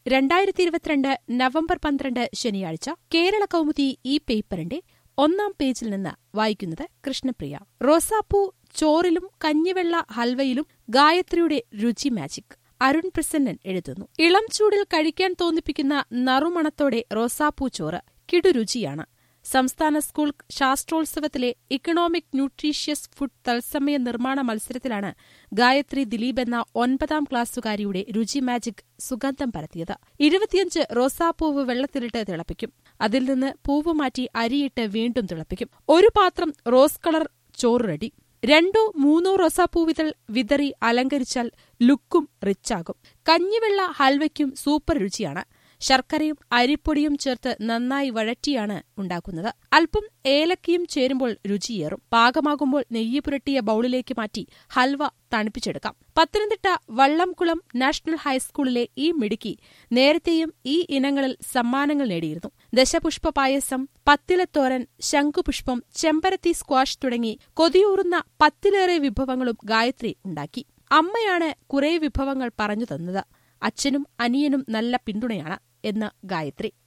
രണ്ടായിരത്തി ഇരുപത്തിരണ്ട് നവംബർ പന്ത്രണ്ട് ശനിയാഴ്ച കേരള കൗമുദി ഈ പേപ്പറിന്റെ ഒന്നാം പേജിൽ നിന്ന് വായിക്കുന്നത് കൃഷ്ണപ്രിയ റോസാപ്പൂ ചോറിലും കഞ്ഞിവെള്ള ഹൽവയിലും ഗായത്രിയുടെ രുചി മാജിക് അരുൺ പ്രസന്നൻ എഴുതുന്നു ഇളം ചൂടിൽ കഴിക്കാൻ തോന്നിപ്പിക്കുന്ന നറുമണത്തോടെ റോസാപ്പൂ ചോറ് കിടുരുചിയാണ് സംസ്ഥാന സ്കൂൾ ശാസ്ത്രോത്സവത്തിലെ ഇക്കണോമിക് ന്യൂട്രീഷ്യസ് ഫുഡ് തത്സമയ നിർമ്മാണ മത്സരത്തിലാണ് ഗായത്രി ദിലീപ് എന്ന ഒൻപതാം ക്ലാസ്സുകാരിയുടെ രുചി മാജിക് സുഗന്ധം പരത്തിയത് ഇരുപത്തിയഞ്ച് റോസാപ്പൂവ് വെള്ളത്തിലിട്ട് തിളപ്പിക്കും അതിൽ നിന്ന് പൂവ് മാറ്റി അരിയിട്ട് വീണ്ടും തിളപ്പിക്കും ഒരു പാത്രം റോസ് കളർ ചോറ് റെഡി രണ്ടോ മൂന്നോ റോസാപ്പൂവിതൾ വിതറി അലങ്കരിച്ചാൽ ലുക്കും റിച്ചാകും കഞ്ഞിവെള്ള ഹൽവയ്ക്കും സൂപ്പർ രുചിയാണ് ശർക്കരയും അരിപ്പൊടിയും ചേർത്ത് നന്നായി വഴറ്റിയാണ് ഉണ്ടാക്കുന്നത് അല്പം ഏലക്കയും ചേരുമ്പോൾ രുചിയേറും പാകമാകുമ്പോൾ നെയ്യ് പുരട്ടിയ ബൌളിലേക്ക് മാറ്റി ഹൽവ തണുപ്പിച്ചെടുക്കാം പത്തനംതിട്ട വള്ളംകുളം നാഷണൽ ഹൈസ്കൂളിലെ ഈ മിടുക്കി നേരത്തെയും ഈ ഇനങ്ങളിൽ സമ്മാനങ്ങൾ നേടിയിരുന്നു ദശപുഷ്പ പായസം പത്തിലത്തോരൻ ശംഖുപുഷ്പം ചെമ്പരത്തി സ്ക്വാഷ് തുടങ്ങി കൊതിയൂറുന്ന പത്തിലേറെ വിഭവങ്ങളും ഗായത്രി ഉണ്ടാക്കി അമ്മയാണ് കുറെ വിഭവങ്ങൾ പറഞ്ഞു തന്നത് അച്ഛനും അനിയനും നല്ല പിന്തുണയാണ് എന്ന് ഗായത്രി